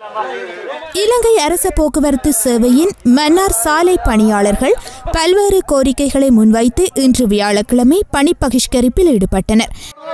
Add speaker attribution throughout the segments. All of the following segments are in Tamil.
Speaker 1: இலங்கை அரச போக்குவரத்து சேவையின் மன்னார் சாலை பணியாளர்கள் பல்வேறு கோரிக்கைகளை முன்வைத்து இன்று வியாழக்கிழமை பணி பகிஷ்கரிப்பில் ஈடுபட்டனர்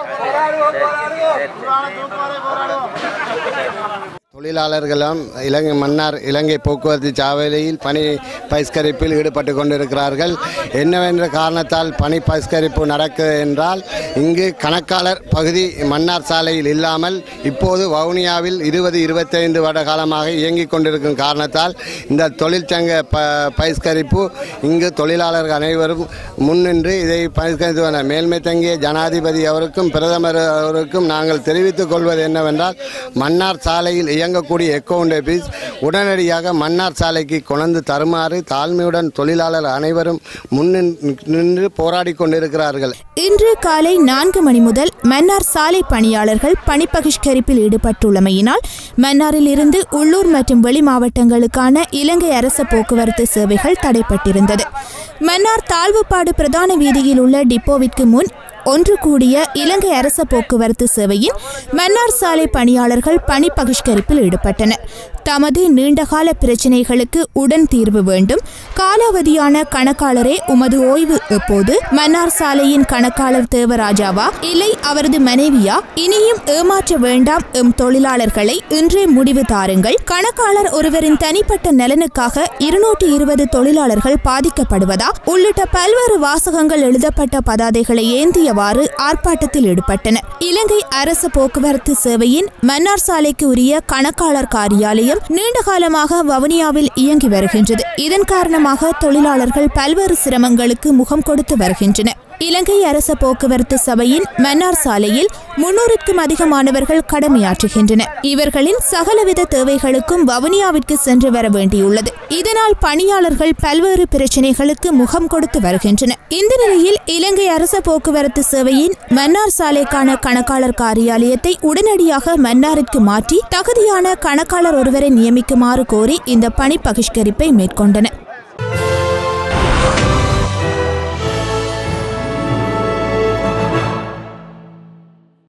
Speaker 2: தொழிலாளர்களும் இலங்கை மன்னார் இலங்கை போக்குவரத்து சாவடியில் பணி பகிஷ்கரிப்பில் ஈடுபட்டு கொண்டிருக்கிறார்கள் என்னவென்ற காரணத்தால் பணி பகிஷ்கரிப்பு நடக்குது என்றால் இங்கு கணக்காளர் பகுதி மன்னார் சாலையில் இல்லாமல் இப்போது வவுனியாவில் இருபது இருபத்தைந்து வருட காலமாக இயங்கிக் கொண்டிருக்கும் காரணத்தால் இந்த தொழிற்சங்க ப பகிஷ்கரிப்பு இங்கு தொழிலாளர்கள் அனைவரும் முன்னின்று இதை பகிஷ்கரித்து வந்த மேல்மை தங்கிய ஜனாதிபதி அவருக்கும் பிரதமர் அவருக்கும் நாங்கள் தெரிவித்துக் கொள்வது என்னவென்றால் மன்னார் சாலையில் இயங்கக்கூடிய எக்கவுண்ட் ஆபீஸ் உடனடியாக மன்னார் சாலைக்கு கொண்டு தருமாறு தாழ்மையுடன் தொழிலாளர் அனைவரும் முன்னின்று போராடி கொண்டிருக்கிறார்கள்
Speaker 1: இன்று காலை நான்கு மணி முதல் மன்னார் சாலை பணியாளர்கள் பணி பகிஷ்கரிப்பில் ஈடுபட்டுள்ளமையினால் மன்னாரில் இருந்து உள்ளூர் மற்றும் வெளி மாவட்டங்களுக்கான இலங்கை அரச போக்குவரத்து சேவைகள் தடைப்பட்டிருந்தது மன்னார் தாழ்வுப்பாடு பிரதான வீதியில் உள்ள டிப்போவிற்கு முன் ஒன்று கூடிய இலங்கை அரச போக்குவரத்து சேவையின் மன்னார் சாலை பணியாளர்கள் பணி பகிஷ்கரிப்பில் ஈடுபட்டனர் தமது நீண்டகால பிரச்சினைகளுக்கு உடன் தீர்வு வேண்டும் காலாவதியான கணக்காளரே உமது ஓய்வு எப்போது மன்னார் சாலையின் கணக்காளர் தேவராஜாவா இல்லை அவரது மனைவியா இனியும் ஏமாற்ற வேண்டாம் எம் தொழிலாளர்களை இன்றே முடிவு தாருங்கள் கணக்காளர் ஒருவரின் தனிப்பட்ட நலனுக்காக இருநூற்றி இருபது தொழிலாளர்கள் பாதிக்கப்படுவதா உள்ளிட்ட பல்வேறு வாசகங்கள் எழுதப்பட்ட பதாதைகளை ஏந்தியவாறு ஆர்ப்பாட்டத்தில் ஈடுபட்டனர் இலங்கை அரசு போக்குவரத்து சேவையின் மன்னார் சாலைக்கு உரிய கணக்காளர் காரியாலயம் நீண்ட காலமாக வவுனியாவில் இயங்கி வருகின்றது இதன் காரணமாக தொழிலாளர்கள் பல்வேறு சிரமங்களுக்கு முகம் கொடுத்து வருகின்றனர் இலங்கை அரச போக்குவரத்து சபையின் மன்னார் சாலையில் முன்னூறுக்கும் அதிகமானவர்கள் கடமையாற்றுகின்றனர் இவர்களின் சகலவித தேவைகளுக்கும் வவுனியாவிற்கு சென்று வர வேண்டியுள்ளது இதனால் பணியாளர்கள் பல்வேறு பிரச்சினைகளுக்கு முகம் கொடுத்து வருகின்றனர் இந்த நிலையில் இலங்கை அரச போக்குவரத்து சேவையின் மன்னார் சாலைக்கான கணக்காளர் காரியாலயத்தை உடனடியாக மன்னாரிற்கு மாற்றி தகுதியான கணக்காளர் ஒருவரை நியமிக்குமாறு கோரி இந்த பணி பகிஷ்கரிப்பை மேற்கொண்டனர்